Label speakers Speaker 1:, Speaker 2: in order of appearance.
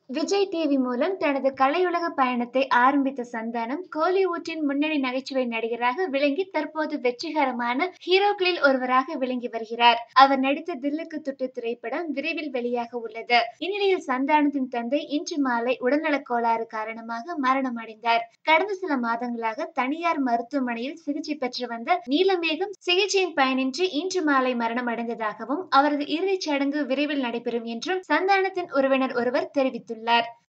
Speaker 1: Vijay TV மூலம் தனது கலையுலக பயணத்தை ஆரம்பித்த சந்தானம் கோலிவுட்டின் முன்னணி நகைச்சுவை நடிகராக விளங்கி தற்போது வெற்றிகரமான ஹீரோக்களில் ஒருவராக விளங்கி வருகிறார் அவர் நடித்த தில்லுக்கு துட்டு திரைப்படம் விரைவில் வெளியாக உள்ளது இந்நிலையில் சந்தானத்தின் தந்தை இன்று மாலை உடல்நலக் கோளாறு காரணமாக மரணம் அடைந்தார் கடந்த சில மாதங்களாக தனியார் மருத்துவமனையில் சிகிச்சை பெற்று வந்த நீலமேகம் சிகிச்சையின் பயனின்றி இன்று மாலை மரணம் அடைந்ததாகவும் அவரது இறுதிச் சடங்கு விரைவில் நடைபெறும் என்றும் சந்தானத்தின் உறவினர் ஒருவர் தெரிவித்துள்ளார்